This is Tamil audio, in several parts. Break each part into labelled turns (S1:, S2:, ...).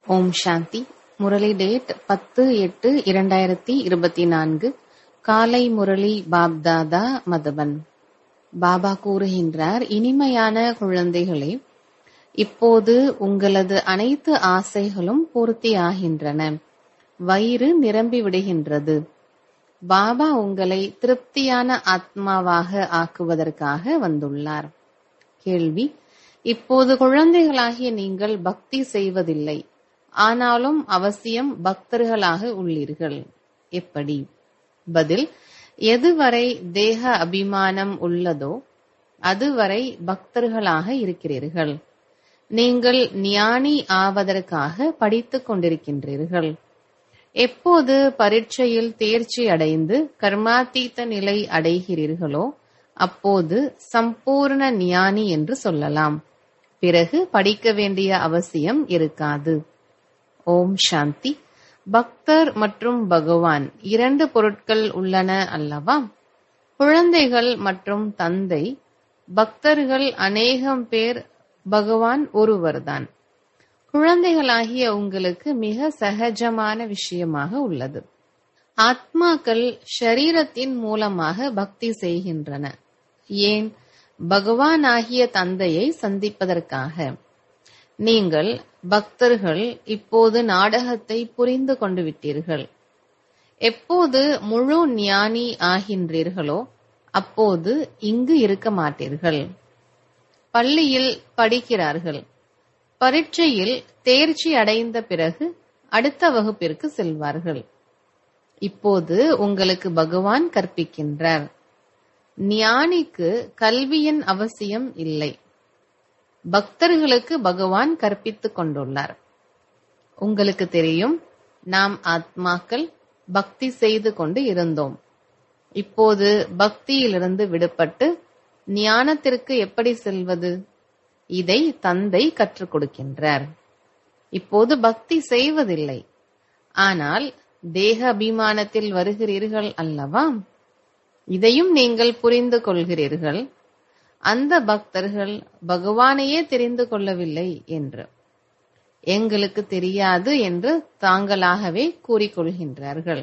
S1: ஓம் சாந்தி முரளி டேட் பத்து எட்டு இரண்டாயிரத்தி இருபத்தி நான்கு காலை முரளி பாப்தாதா மதபன் பாபா கூறுகின்றார் இனிமையான குழந்தைகளே இப்போது உங்களது அனைத்து ஆசைகளும் பூர்த்தியாகின்றன வயிறு நிரம்பி விடுகின்றது பாபா உங்களை திருப்தியான ஆத்மாவாக ஆக்குவதற்காக வந்துள்ளார் கேள்வி இப்போது குழந்தைகளாகிய நீங்கள் பக்தி செய்வதில்லை ஆனாலும் அவசியம் பக்தர்களாக உள்ளீர்கள் எப்படி பதில் எதுவரை தேக அபிமானம் உள்ளதோ அதுவரை பக்தர்களாக இருக்கிறீர்கள் நீங்கள் ஞானி ஆவதற்காக படித்துக் கொண்டிருக்கின்றீர்கள் எப்போது பரீட்சையில் தேர்ச்சி அடைந்து கர்மாத்தீத்த நிலை அடைகிறீர்களோ அப்போது சம்பூர்ண ஞானி என்று சொல்லலாம் பிறகு படிக்க வேண்டிய அவசியம் இருக்காது ஓம் சாந்தி பக்தர் மற்றும் பகவான் இரண்டு பொருட்கள் உள்ளன அல்லவா குழந்தைகள் மற்றும் தந்தை பக்தர்கள் அநேகம் பேர் பகவான் ஒருவர்தான் குழந்தைகளாகிய உங்களுக்கு மிக சகஜமான விஷயமாக உள்ளது ஆத்மாக்கள் ஷரீரத்தின் மூலமாக பக்தி செய்கின்றன ஏன் பகவானாகிய தந்தையை சந்திப்பதற்காக நீங்கள் பக்தர்கள் இப்போது நாடகத்தை புரிந்து கொண்டு விட்டீர்கள் எப்போது முழு ஞானி ஆகின்றீர்களோ அப்போது இங்கு இருக்க மாட்டீர்கள் பள்ளியில் படிக்கிறார்கள் பரீட்சையில் தேர்ச்சி அடைந்த பிறகு அடுத்த வகுப்பிற்கு செல்வார்கள் இப்போது உங்களுக்கு பகவான் கற்பிக்கின்றார் ஞானிக்கு கல்வியின் அவசியம் இல்லை பக்தர்களுக்கு பகவான் கற்பித்துக் கொண்டுள்ளார் உங்களுக்கு தெரியும் நாம் ஆத்மாக்கள் பக்தி செய்து கொண்டு இருந்தோம் இப்போது பக்தியிலிருந்து விடுபட்டு ஞானத்திற்கு எப்படி செல்வது இதை தந்தை கற்றுக் கொடுக்கின்றார் இப்போது பக்தி செய்வதில்லை ஆனால் தேக அபிமானத்தில் வருகிறீர்கள் அல்லவா இதையும் நீங்கள் புரிந்து கொள்கிறீர்கள் அந்த பக்தர்கள் பகவானையே தெரிந்து கொள்ளவில்லை என்று எங்களுக்கு தெரியாது என்று தாங்களாகவே கூறிக்கொள்கின்றார்கள்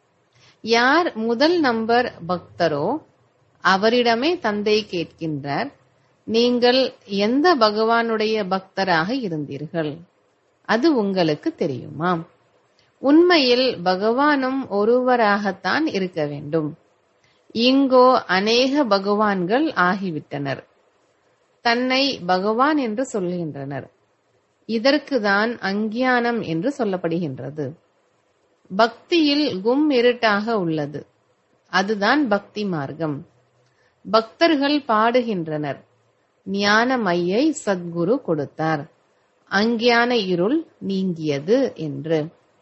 S1: யார் முதல் நம்பர் பக்தரோ அவரிடமே தந்தை கேட்கின்றார் நீங்கள் எந்த பகவானுடைய பக்தராக இருந்தீர்கள் அது உங்களுக்கு தெரியுமா உண்மையில் பகவானும் ஒருவராகத்தான் இருக்க வேண்டும் இங்கோ அநேக பகவான்கள் ஆகிவிட்டனர் தன்னை பகவான் என்று சொல்கின்றனர் இதற்குதான் அஞ்ஞானம் என்று சொல்லப்படுகின்றது பக்தியில் கும் இருட்டாக உள்ளது அதுதான் பக்தி மார்க்கம் பக்தர்கள் பாடுகின்றனர் ஞான மையை சத்குரு கொடுத்தார் அஞ்ஞான இருள் நீங்கியது என்று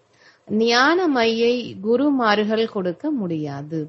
S1: ஞான மையை குருமார்கள் கொடுக்க முடியாது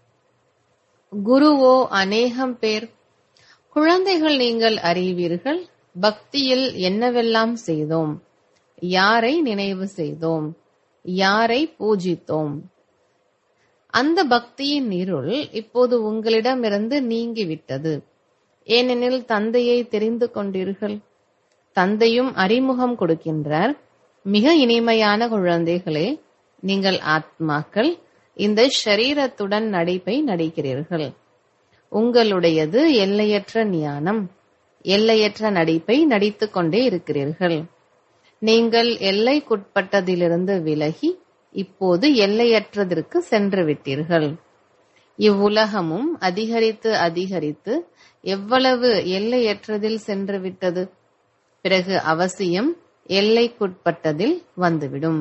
S1: குருவோ அநேகம் பேர் குழந்தைகள் நீங்கள் அறிவீர்கள் பக்தியில் என்னவெல்லாம் செய்தோம் யாரை நினைவு செய்தோம் யாரை பூஜித்தோம் அந்த பக்தியின் இருள் இப்போது உங்களிடமிருந்து நீங்கிவிட்டது ஏனெனில் தந்தையை தெரிந்து கொண்டீர்கள் தந்தையும் அறிமுகம் கொடுக்கின்றார் மிக இனிமையான குழந்தைகளே நீங்கள் ஆத்மாக்கள் இந்த ஷரீரத்துடன் நடிப்பை நடிக்கிறீர்கள் உங்களுடையது எல்லையற்ற ஞானம் எல்லையற்ற நடிப்பை நடித்துக் கொண்டே இருக்கிறீர்கள் நீங்கள் எல்லைக்குட்பட்டதிலிருந்து விலகி இப்போது எல்லையற்றதற்கு சென்று விட்டீர்கள் இவ்வுலகமும் அதிகரித்து அதிகரித்து எவ்வளவு எல்லையற்றதில் சென்று விட்டது பிறகு அவசியம் எல்லைக்குட்பட்டதில் வந்துவிடும்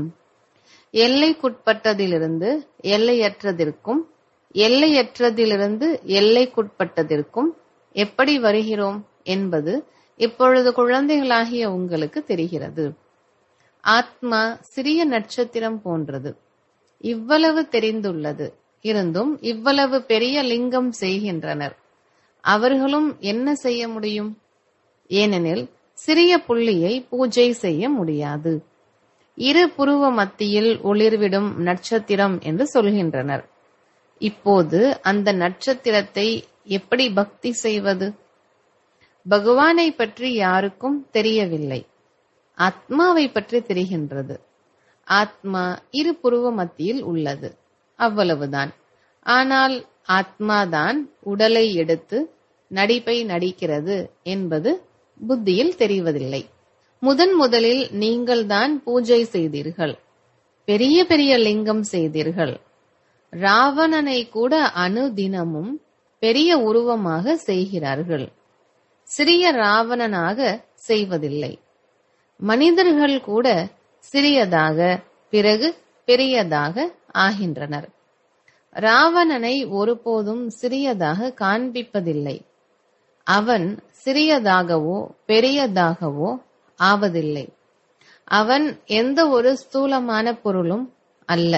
S1: எல்லைக்குட்பட்டதிலிருந்து எல்லையற்றதிற்கும் எல்லையற்றதிலிருந்து எல்லைக்குட்பட்டதிற்கும் எப்படி வருகிறோம் என்பது இப்பொழுது குழந்தைகளாகிய உங்களுக்கு தெரிகிறது ஆத்மா சிறிய நட்சத்திரம் போன்றது இவ்வளவு தெரிந்துள்ளது இருந்தும் இவ்வளவு பெரிய லிங்கம் செய்கின்றனர் அவர்களும் என்ன செய்ய முடியும் ஏனெனில் சிறிய புள்ளியை பூஜை செய்ய முடியாது இரு புருவ மத்தியில் ஒளிர்விடும் நட்சத்திரம் என்று சொல்கின்றனர் இப்போது அந்த நட்சத்திரத்தை எப்படி பக்தி செய்வது பகவானை பற்றி யாருக்கும் தெரியவில்லை ஆத்மாவை பற்றி தெரிகின்றது ஆத்மா இரு புருவ மத்தியில் உள்ளது அவ்வளவுதான் ஆனால் ஆத்மாதான் உடலை எடுத்து நடிப்பை நடிக்கிறது என்பது புத்தியில் தெரிவதில்லை முதன் முதலில் நீங்கள்தான் பூஜை செய்தீர்கள் பெரிய பெரிய லிங்கம் செய்தீர்கள் ராவணனை கூட அனுதினமும் பெரிய உருவமாக செய்கிறார்கள் சிறிய ராவணனாக செய்வதில்லை மனிதர்கள் கூட சிறியதாக பிறகு பெரியதாக ஆகின்றனர் ராவணனை ஒருபோதும் சிறியதாக காண்பிப்பதில்லை அவன் சிறியதாகவோ பெரியதாகவோ ஆவதில்லை அவன் எந்த ஒரு ஸ்தூலமான பொருளும் அல்ல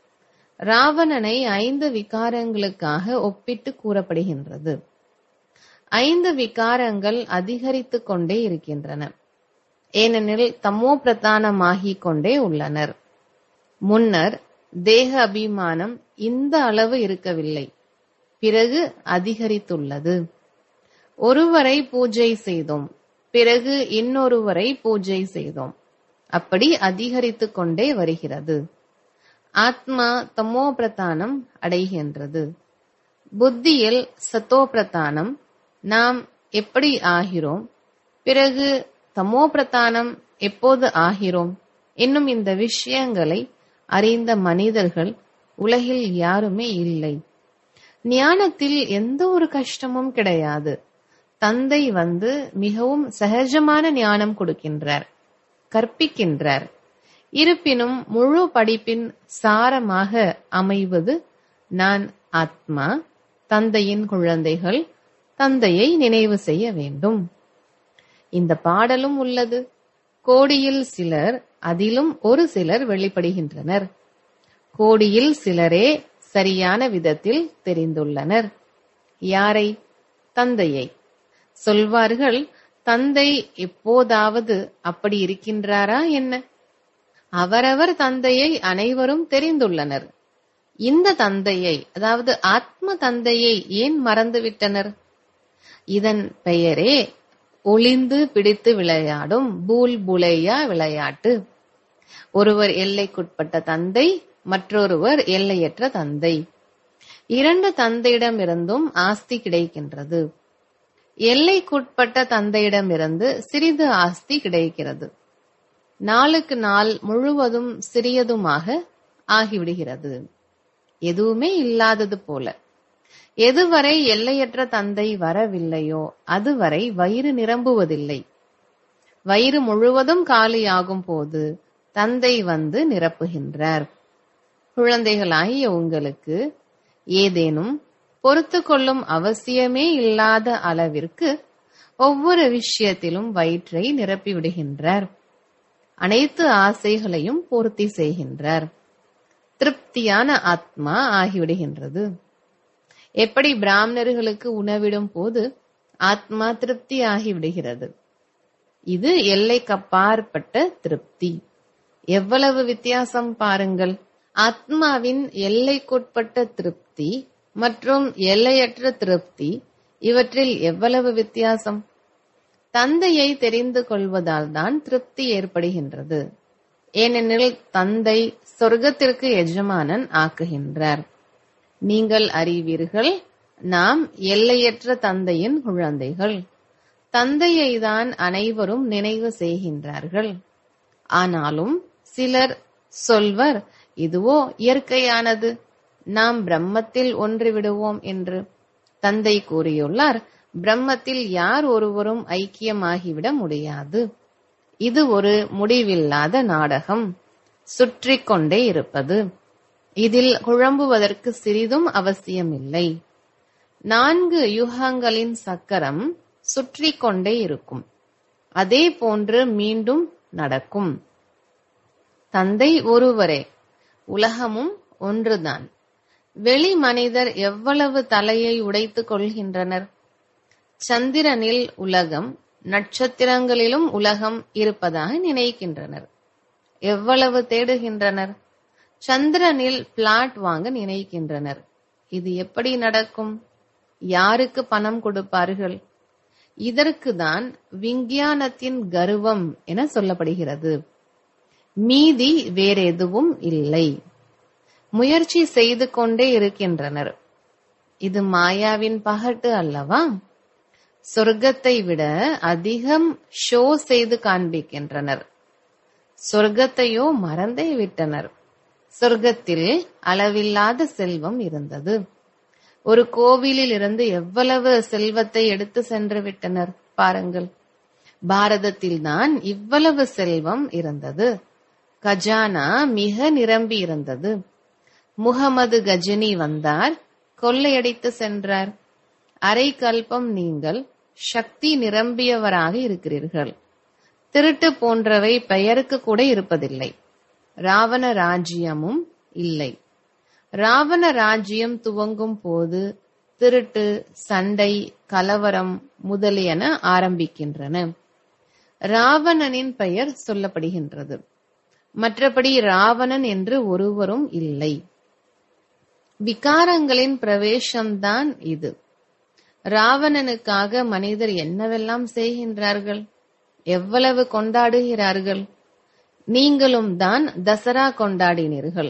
S1: ராவணனை ஐந்து விகாரங்களுக்காக ஒப்பிட்டு கூறப்படுகின்றது ஐந்து விகாரங்கள் அதிகரித்துக் கொண்டே இருக்கின்றன ஏனெனில் தமோ பிரதானமாகிக் கொண்டே உள்ளனர் முன்னர் தேக அபிமானம் இந்த அளவு இருக்கவில்லை பிறகு அதிகரித்துள்ளது ஒருவரை பூஜை செய்தோம் பிறகு இன்னொருவரை பூஜை செய்தோம் அப்படி அதிகரித்துக் கொண்டே வருகிறது ஆத்மா தமோ பிரதானம் அடைகின்றது புத்தியில் சத்தோ பிரதானம் நாம் எப்படி ஆகிறோம் பிறகு தமோ பிரதானம் எப்போது ஆகிறோம் இன்னும் இந்த விஷயங்களை அறிந்த மனிதர்கள் உலகில் யாருமே இல்லை ஞானத்தில் எந்த ஒரு கஷ்டமும் கிடையாது தந்தை வந்து மிகவும் சகஜமான ஞானம் கொடுக்கின்றார் கற்பிக்கின்றார் இருப்பினும் முழு படிப்பின் சாரமாக அமைவது நான் ஆத்மா தந்தையின் குழந்தைகள் தந்தையை நினைவு செய்ய வேண்டும் இந்த பாடலும் உள்ளது கோடியில் சிலர் அதிலும் ஒரு சிலர் வெளிப்படுகின்றனர் கோடியில் சிலரே சரியான விதத்தில் தெரிந்துள்ளனர் யாரை தந்தையை சொல்வார்கள் தந்தை எப்போதாவது அப்படி இருக்கின்றாரா என்ன அவரவர் தந்தையை அனைவரும் தெரிந்துள்ளனர் இந்த தந்தையை அதாவது ஆத்ம தந்தையை ஏன் மறந்துவிட்டனர் இதன் பெயரே ஒளிந்து பிடித்து விளையாடும் பூல் புலையா விளையாட்டு ஒருவர் எல்லைக்குட்பட்ட தந்தை மற்றொருவர் எல்லையற்ற தந்தை இரண்டு தந்தையிடமிருந்தும் ஆஸ்தி கிடைக்கின்றது எல்லைக்குட்பட்ட தந்தையிடமிருந்து சிறிது ஆஸ்தி கிடைக்கிறது நாளுக்கு நாள் முழுவதும் சிறியதுமாக ஆகிவிடுகிறது எதுவுமே இல்லாதது போல எதுவரை எல்லையற்ற தந்தை வரவில்லையோ அதுவரை வயிறு நிரம்புவதில்லை வயிறு முழுவதும் காலியாகும் போது தந்தை வந்து நிரப்புகின்றார் குழந்தைகளாகிய உங்களுக்கு ஏதேனும் பொறுத்து கொள்ளும் அவசியமே இல்லாத அளவிற்கு ஒவ்வொரு விஷயத்திலும் வயிற்றை நிரப்பி விடுகின்றார் அனைத்து ஆசைகளையும் பூர்த்தி செய்கின்றார் திருப்தியான ஆத்மா ஆகிவிடுகின்றது எப்படி பிராமணர்களுக்கு உணவிடும் போது ஆத்மா திருப்தி ஆகிவிடுகிறது இது எல்லைக்கப்பாற்பட்ட திருப்தி எவ்வளவு வித்தியாசம் பாருங்கள் ஆத்மாவின் எல்லைக்குட்பட்ட திருப்தி மற்றும் எல்லையற்ற திருப்தி இவற்றில் எவ்வளவு வித்தியாசம் தந்தையை தெரிந்து கொள்வதால் தான் திருப்தி ஏற்படுகின்றது ஏனெனில் தந்தை சொர்க்கத்திற்கு எஜமானன் ஆக்குகின்றார் நீங்கள் அறிவீர்கள் நாம் எல்லையற்ற தந்தையின் குழந்தைகள் தந்தையை தான் அனைவரும் நினைவு செய்கின்றார்கள் ஆனாலும் சிலர் சொல்வர் இதுவோ இயற்கையானது நாம் பிரம்மத்தில் ஒன்று விடுவோம் என்று தந்தை கூறியுள்ளார் பிரம்மத்தில் யார் ஒருவரும் ஐக்கியமாகிவிட முடியாது இது ஒரு முடிவில்லாத நாடகம் சுற்றி கொண்டே இருப்பது இதில் குழம்புவதற்கு சிறிதும் அவசியமில்லை நான்கு யுகங்களின் சக்கரம் சுற்றி கொண்டே இருக்கும் அதே போன்று மீண்டும் நடக்கும் தந்தை ஒருவரே உலகமும் ஒன்றுதான் வெளி மனிதர் எவ்வளவு தலையை உடைத்துக் கொள்கின்றனர் சந்திரனில் உலகம் நட்சத்திரங்களிலும் உலகம் இருப்பதாக நினைக்கின்றனர் எவ்வளவு தேடுகின்றனர் சந்திரனில் பிளாட் வாங்க நினைக்கின்றனர் இது எப்படி நடக்கும் யாருக்கு பணம் கொடுப்பார்கள் இதற்குதான் விஞ்ஞானத்தின் கர்வம் என சொல்லப்படுகிறது மீதி வேறெதுவும் இல்லை முயற்சி செய்து கொண்டே இருக்கின்றனர் இது மாயாவின் பகட்டு அல்லவா சொர்க்கத்தை விட அதிகம் ஷோ செய்து காண்பிக்கின்றனர் சொர்க்கத்தையோ மறந்தே விட்டனர் சொர்க்கத்தில் அளவில்லாத செல்வம் இருந்தது ஒரு கோவிலில் இருந்து எவ்வளவு செல்வத்தை எடுத்து சென்று விட்டனர் பாருங்கள் பாரதத்தில்தான் இவ்வளவு செல்வம் இருந்தது கஜானா மிக நிரம்பி இருந்தது முகமது கஜினி வந்தார் கொள்ளையடித்து சென்றார் அரை கல்பம் நீங்கள் சக்தி நிரம்பியவராக இருக்கிறீர்கள் திருட்டு போன்றவை பெயருக்கு கூட இருப்பதில்லை ராவண ராஜ்யமும் இல்லை ராவண ராஜ்யம் துவங்கும் போது திருட்டு சண்டை கலவரம் முதலியன ஆரம்பிக்கின்றன ராவணனின் பெயர் சொல்லப்படுகின்றது மற்றபடி ராவணன் என்று ஒருவரும் இல்லை விகாரங்களின் பிரவேசம்தான் இது ராவணனுக்காக மனிதர் என்னவெல்லாம் செய்கின்றார்கள் எவ்வளவு கொண்டாடுகிறார்கள் நீங்களும் தான் தசரா கொண்டாடினீர்கள்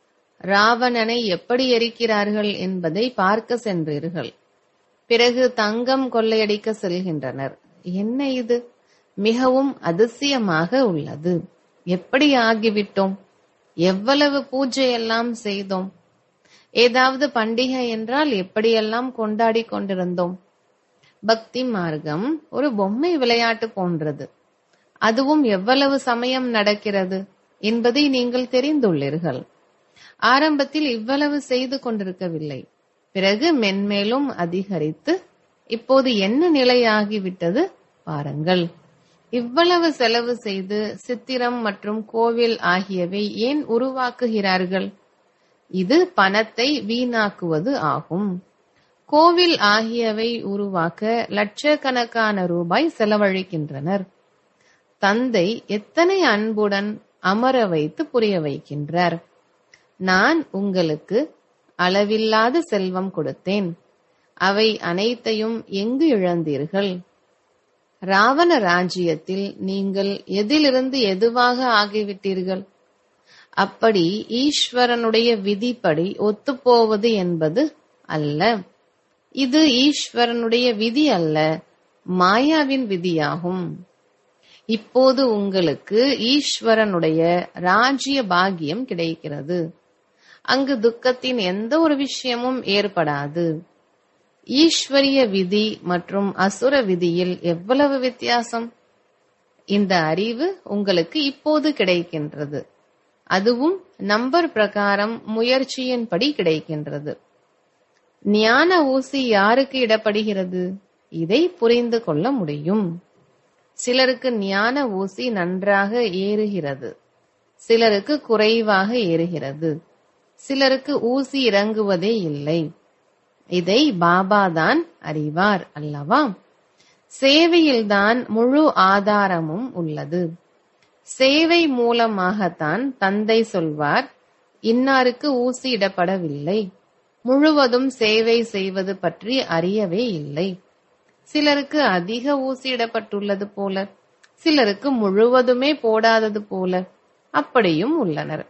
S1: ராவணனை எப்படி எரிக்கிறார்கள் என்பதை பார்க்க சென்றீர்கள் பிறகு தங்கம் கொள்ளையடிக்க செல்கின்றனர் என்ன இது மிகவும் அதிசயமாக உள்ளது எப்படி ஆகிவிட்டோம் எவ்வளவு பூஜையெல்லாம் செய்தோம் ஏதாவது பண்டிகை என்றால் எப்படியெல்லாம் கொண்டாடி கொண்டிருந்தோம் பக்தி மார்க்கம் ஒரு பொம்மை விளையாட்டு போன்றது அதுவும் எவ்வளவு சமயம் நடக்கிறது என்பதை நீங்கள் தெரிந்துள்ளீர்கள் ஆரம்பத்தில் இவ்வளவு செய்து கொண்டிருக்கவில்லை பிறகு மென்மேலும் அதிகரித்து இப்போது என்ன நிலையாகிவிட்டது பாருங்கள் இவ்வளவு செலவு செய்து சித்திரம் மற்றும் கோவில் ஆகியவை ஏன் உருவாக்குகிறார்கள் இது பணத்தை வீணாக்குவது ஆகும் கோவில் ஆகியவை உருவாக்க லட்சக்கணக்கான ரூபாய் செலவழிக்கின்றனர் தந்தை எத்தனை அன்புடன் அமர வைத்து புரிய வைக்கின்றார் நான் உங்களுக்கு அளவில்லாத செல்வம் கொடுத்தேன் அவை அனைத்தையும் எங்கு இழந்தீர்கள் ராவண ராஜ்யத்தில் நீங்கள் எதிலிருந்து எதுவாக ஆகிவிட்டீர்கள் அப்படி ஈஸ்வரனுடைய விதிப்படி ஒத்துப்போவது என்பது அல்ல இது ஈஸ்வரனுடைய விதி அல்ல மாயாவின் விதியாகும் இப்போது உங்களுக்கு ஈஸ்வரனுடைய ராஜ்ய பாகியம் கிடைக்கிறது அங்கு துக்கத்தின் எந்த ஒரு விஷயமும் ஏற்படாது ஈஸ்வரிய விதி மற்றும் அசுர விதியில் எவ்வளவு வித்தியாசம் இந்த அறிவு உங்களுக்கு இப்போது கிடைக்கின்றது அதுவும் நம்பர் பிரகாரம் முயற்சியின்படி கிடைக்கின்றது ஞான ஊசி யாருக்கு இடப்படுகிறது இதை புரிந்து கொள்ள முடியும் சிலருக்கு ஞான ஊசி நன்றாக ஏறுகிறது சிலருக்கு குறைவாக ஏறுகிறது சிலருக்கு ஊசி இறங்குவதே இல்லை இதை பாபா தான் அறிவார் அல்லவா சேவையில்தான் முழு ஆதாரமும் உள்ளது சேவை மூலமாகத்தான் தந்தை சொல்வார் இன்னாருக்கு ஊசி இடப்படவில்லை முழுவதும் சேவை செய்வது பற்றி அறியவே இல்லை சிலருக்கு அதிக ஊசி இடப்பட்டுள்ளது போல சிலருக்கு முழுவதுமே போடாதது போல அப்படியும் உள்ளனர்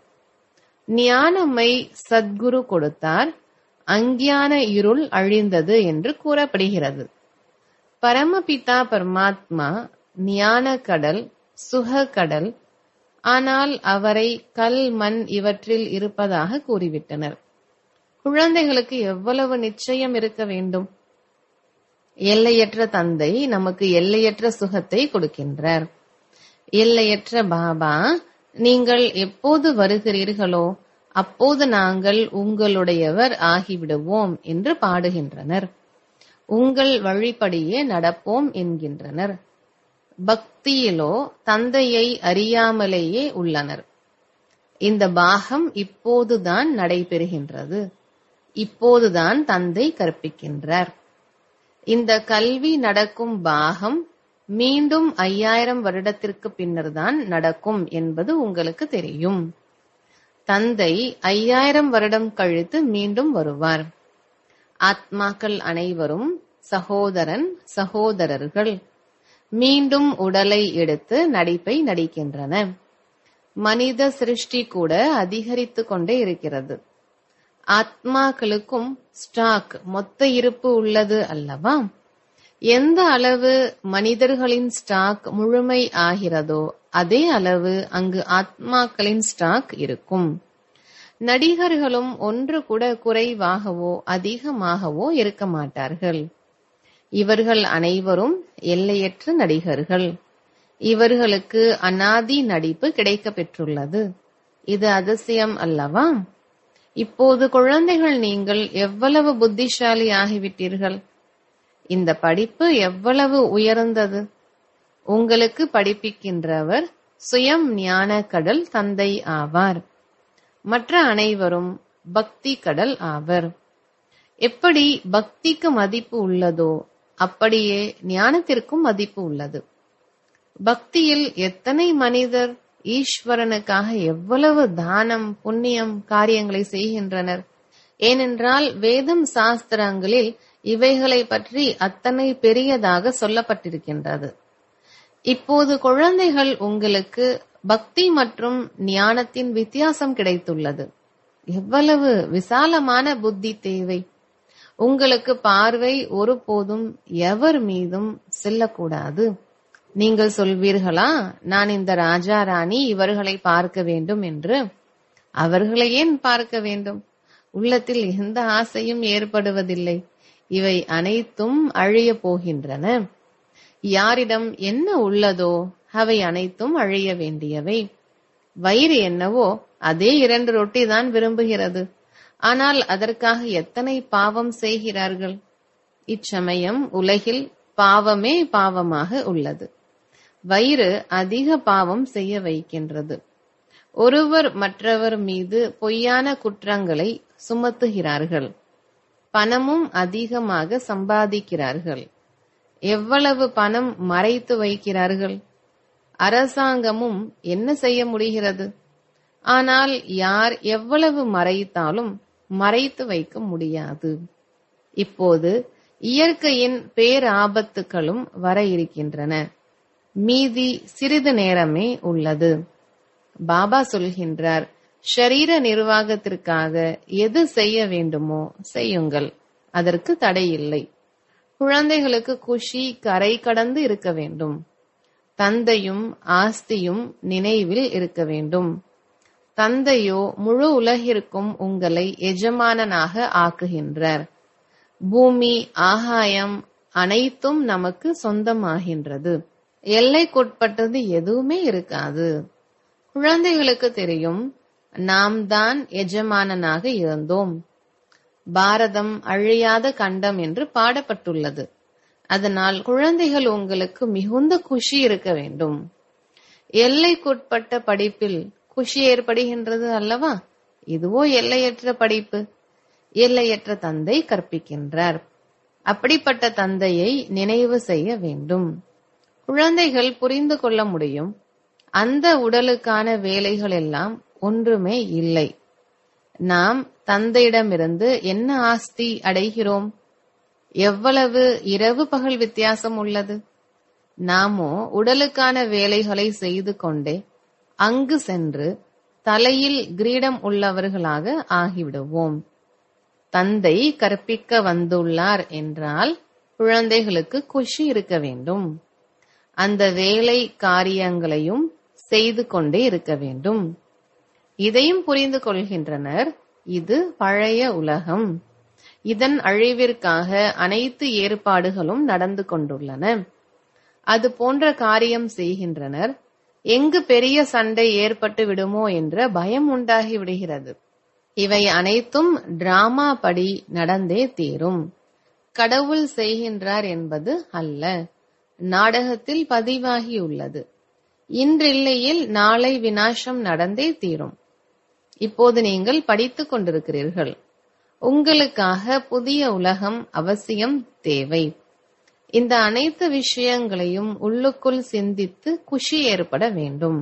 S1: ஞானமை சத்குரு கொடுத்தார் அஞ்ஞான இருள் அழிந்தது என்று கூறப்படுகிறது பரமபிதா பரமாத்மா ஞான கடல் சுக கடல் ஆனால் அவரை கல் மண் இவற்றில் இருப்பதாக கூறிவிட்டனர் குழந்தைகளுக்கு எவ்வளவு நிச்சயம் இருக்க வேண்டும் எல்லையற்ற தந்தை நமக்கு எல்லையற்ற சுகத்தை கொடுக்கின்றார் எல்லையற்ற பாபா நீங்கள் எப்போது வருகிறீர்களோ அப்போது நாங்கள் உங்களுடையவர் ஆகிவிடுவோம் என்று பாடுகின்றனர் உங்கள் வழிப்படியே நடப்போம் என்கின்றனர் பக்தியிலோ தந்தையை அறியாமலேயே உள்ளனர் இந்த பாகம் இப்போதுதான் நடைபெறுகின்றது இப்போதுதான் தந்தை கற்பிக்கின்றார் இந்த கல்வி நடக்கும் பாகம் மீண்டும் ஐயாயிரம் வருடத்திற்கு பின்னர்தான் நடக்கும் என்பது உங்களுக்கு தெரியும் தந்தை ஐயாயிரம் வருடம் கழித்து மீண்டும் வருவார் ஆத்மாக்கள் அனைவரும் சகோதரன் சகோதரர்கள் மீண்டும் உடலை எடுத்து நடிப்பை நடிக்கின்றன மனித சிருஷ்டி கூட அதிகரித்து கொண்டே இருக்கிறது ஆத்மாக்களுக்கும் ஸ்டாக் மொத்த இருப்பு உள்ளது அல்லவா எந்த அளவு மனிதர்களின் ஸ்டாக் முழுமை ஆகிறதோ அதே அளவு அங்கு ஆத்மாக்களின் ஸ்டாக் இருக்கும் நடிகர்களும் ஒன்று கூட குறைவாகவோ அதிகமாகவோ இருக்க மாட்டார்கள் இவர்கள் அனைவரும் எல்லையற்ற நடிகர்கள் இவர்களுக்கு அனாதி நடிப்பு கிடைக்க பெற்றுள்ளது இது அதிசயம் அல்லவா இப்போது குழந்தைகள் நீங்கள் எவ்வளவு புத்திசாலி ஆகிவிட்டீர்கள் இந்த படிப்பு எவ்வளவு உயர்ந்தது உங்களுக்கு படிப்பிக்கின்றவர் சுயம் ஞான கடல் தந்தை ஆவார் மற்ற அனைவரும் பக்தி கடல் ஆவர் எப்படி பக்திக்கு மதிப்பு உள்ளதோ அப்படியே ஞானத்திற்கும் மதிப்பு உள்ளது பக்தியில் எத்தனை மனிதர் ஈஸ்வரனுக்காக எவ்வளவு தானம் புண்ணியம் காரியங்களை செய்கின்றனர் ஏனென்றால் வேதம் சாஸ்திரங்களில் இவைகளை பற்றி அத்தனை பெரியதாக சொல்லப்பட்டிருக்கின்றது இப்போது குழந்தைகள் உங்களுக்கு பக்தி மற்றும் ஞானத்தின் வித்தியாசம் கிடைத்துள்ளது எவ்வளவு விசாலமான புத்தி தேவை உங்களுக்கு பார்வை ஒருபோதும் எவர் மீதும் செல்லக்கூடாது நீங்கள் சொல்வீர்களா நான் இந்த ராஜா ராணி இவர்களை பார்க்க வேண்டும் என்று அவர்களை ஏன் பார்க்க வேண்டும் உள்ளத்தில் எந்த ஆசையும் ஏற்படுவதில்லை இவை அனைத்தும் அழிய போகின்றன யாரிடம் என்ன உள்ளதோ அவை அனைத்தும் அழிய வேண்டியவை வயிறு என்னவோ அதே இரண்டு ரொட்டி தான் விரும்புகிறது ஆனால் அதற்காக எத்தனை பாவம் செய்கிறார்கள் இச்சமயம் உலகில் பாவமே பாவமாக உள்ளது வயிறு அதிக பாவம் செய்ய வைக்கின்றது ஒருவர் மற்றவர் மீது பொய்யான குற்றங்களை சுமத்துகிறார்கள் பணமும் அதிகமாக சம்பாதிக்கிறார்கள் எவ்வளவு பணம் மறைத்து வைக்கிறார்கள் அரசாங்கமும் என்ன செய்ய முடிகிறது ஆனால் யார் எவ்வளவு மறைத்தாலும் மறைத்து வைக்க முடியாது இப்போது இயற்கையின் பேராபத்துகளும் வர இருக்கின்றன மீதி சிறிது நேரமே உள்ளது பாபா சொல்கின்றார் ஷரீர நிர்வாகத்திற்காக எது செய்ய வேண்டுமோ செய்யுங்கள் அதற்கு தடையில்லை குழந்தைகளுக்கு குஷி கரை கடந்து இருக்க வேண்டும் தந்தையும் ஆஸ்தியும் நினைவில் இருக்க வேண்டும் தந்தையோ முழு உலகிற்கும் உங்களை எஜமானனாக ஆக்குகின்றார் பூமி ஆகாயம் அனைத்தும் நமக்கு சொந்தமாகின்றது எல்லைக்குட்பட்டது எதுவுமே இருக்காது குழந்தைகளுக்கு தெரியும் நாம் தான் எஜமானனாக இருந்தோம் பாரதம் அழியாத கண்டம் என்று பாடப்பட்டுள்ளது அதனால் குழந்தைகள் உங்களுக்கு மிகுந்த குஷி இருக்க வேண்டும் எல்லைக்குட்பட்ட படிப்பில் குஷி ஏற்படுகின்றது அல்லவா இதுவோ எல்லையற்ற படிப்பு எல்லையற்ற தந்தை கற்பிக்கின்றார் அப்படிப்பட்ட தந்தையை நினைவு செய்ய வேண்டும் குழந்தைகள் புரிந்து கொள்ள முடியும் அந்த உடலுக்கான வேலைகள் எல்லாம் ஒன்றுமே இல்லை நாம் தந்தையிடமிருந்து என்ன ஆஸ்தி அடைகிறோம் எவ்வளவு இரவு பகல் வித்தியாசம் உள்ளது நாமோ உடலுக்கான வேலைகளை செய்து கொண்டே அங்கு சென்று தலையில் கிரீடம் உள்ளவர்களாக ஆகிவிடுவோம் தந்தை கற்பிக்க வந்துள்ளார் என்றால் குழந்தைகளுக்கு குஷி இருக்க வேண்டும் அந்த வேலை காரியங்களையும் செய்து கொண்டே இருக்க வேண்டும் இதையும் புரிந்து கொள்கின்றனர் இது பழைய உலகம் இதன் அழிவிற்காக அனைத்து ஏற்பாடுகளும் நடந்து கொண்டுள்ளன அது போன்ற காரியம் செய்கின்றனர் எங்கு பெரிய சண்டை ஏற்பட்டு விடுமோ என்ற பயம் உண்டாகி விடுகிறது இவை அனைத்தும் டிராமா படி நடந்தே தீரும் கடவுள் செய்கின்றார் என்பது அல்ல நாடகத்தில் பதிவாகியுள்ளது இன்றில்லையில் நாளை வினாசம் நடந்தே தீரும் இப்போது நீங்கள் படித்துக் கொண்டிருக்கிறீர்கள் உங்களுக்காக புதிய உலகம் அவசியம் தேவை இந்த அனைத்து விஷயங்களையும் உள்ளுக்குள் சிந்தித்து குஷி ஏற்பட வேண்டும்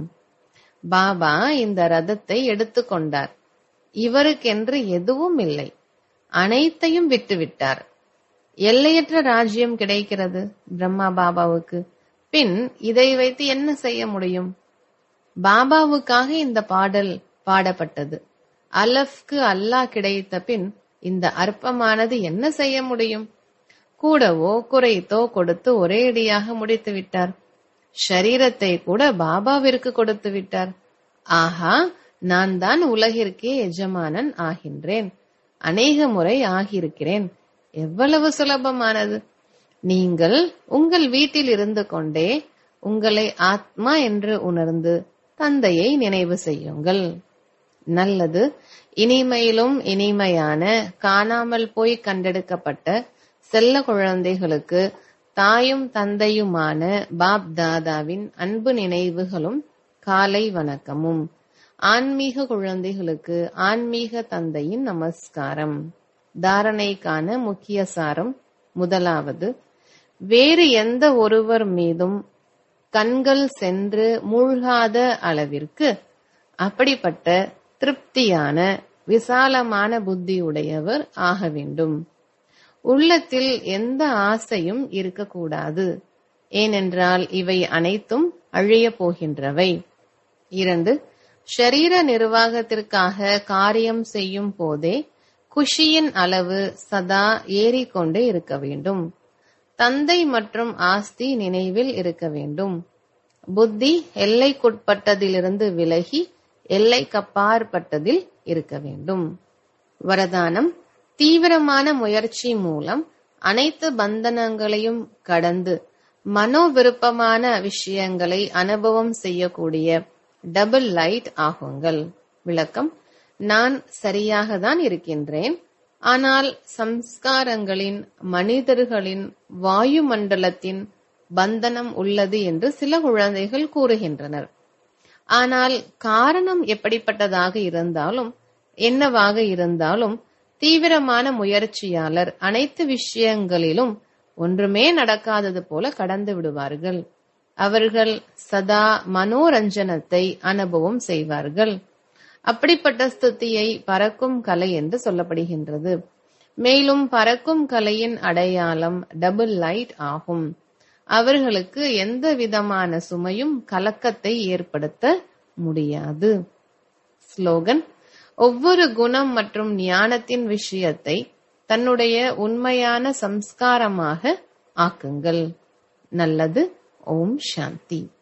S1: பாபா இந்த ரதத்தை எடுத்துக்கொண்டார் இவருக்கென்று எதுவும் இல்லை அனைத்தையும் விட்டுவிட்டார் எல்லையற்ற ராஜ்யம் கிடைக்கிறது பிரம்மா பாபாவுக்கு பின் இதை வைத்து என்ன செய்ய முடியும் பாபாவுக்காக இந்த பாடல் பாடப்பட்டது அலஃப்க்கு அல்லாஹ் கிடைத்த பின் இந்த அற்பமானது என்ன செய்ய முடியும் கூடவோ குறைத்தோ கொடுத்து ஒரேடியாக முடித்து விட்டார் ஷரீரத்தை கூட பாபாவிற்கு கொடுத்து விட்டார் ஆஹா நான் தான் உலகிற்கே எஜமானன் ஆகின்றேன் அநேக முறை ஆகியிருக்கிறேன் எவ்வளவு சுலபமானது நீங்கள் உங்கள் வீட்டில் இருந்து கொண்டே உங்களை ஆத்மா என்று உணர்ந்து தந்தையை நினைவு செய்யுங்கள் நல்லது இனிமையிலும் இனிமையான காணாமல் போய் கண்டெடுக்கப்பட்ட செல்ல குழந்தைகளுக்கு தாயும் தந்தையுமான பாப் தாதாவின் அன்பு நினைவுகளும் காலை வணக்கமும் ஆன்மீக குழந்தைகளுக்கு ஆன்மீக தந்தையின் நமஸ்காரம் தாரணைக்கான முக்கிய சாரம் முதலாவது வேறு எந்த ஒருவர் மீதும் கண்கள் சென்று மூழ்காத அளவிற்கு அப்படிப்பட்ட திருப்தியான விசாலமான புத்தியுடையவர் ஆக வேண்டும் உள்ளத்தில் எந்த ஆசையும் இருக்கக்கூடாது ஏனென்றால் இவை அனைத்தும் அழிய போகின்றவை இரண்டு ஷரீர நிர்வாகத்திற்காக காரியம் செய்யும் போதே குஷியின் அளவு சதா ஏறிக்கொண்டே இருக்க வேண்டும் தந்தை மற்றும் ஆஸ்தி நினைவில் இருக்க வேண்டும் புத்தி எல்லைக்குட்பட்டதிலிருந்து விலகி எல்லைக்கப்பாற்பட்டதில் இருக்க வேண்டும் வரதானம் தீவிரமான முயற்சி மூலம் அனைத்து பந்தனங்களையும் கடந்து மனோ விருப்பமான விஷயங்களை அனுபவம் செய்யக்கூடிய டபுள் லைட் ஆகுங்கள் விளக்கம் நான் சரியாக தான் இருக்கின்றேன் ஆனால் சம்ஸ்காரங்களின் மனிதர்களின் வாயுமண்டலத்தின் பந்தனம் உள்ளது என்று சில குழந்தைகள் கூறுகின்றனர் ஆனால் காரணம் எப்படிப்பட்டதாக இருந்தாலும் என்னவாக இருந்தாலும் தீவிரமான முயற்சியாளர் அனைத்து விஷயங்களிலும் ஒன்றுமே நடக்காதது போல கடந்து விடுவார்கள் அவர்கள் சதா மனோரஞ்சனத்தை அனுபவம் செய்வார்கள் அப்படிப்பட்ட ஸ்துதியை பறக்கும் கலை என்று சொல்லப்படுகின்றது மேலும் பறக்கும் கலையின் அடையாளம் டபுள் லைட் ஆகும் அவர்களுக்கு எந்த விதமான சுமையும் கலக்கத்தை ஏற்படுத்த முடியாது ஸ்லோகன் ஒவ்வொரு குணம் மற்றும் ஞானத்தின் விஷயத்தை தன்னுடைய உண்மையான சம்ஸ்காரமாக ஆக்குங்கள் நல்லது ஓம் சாந்தி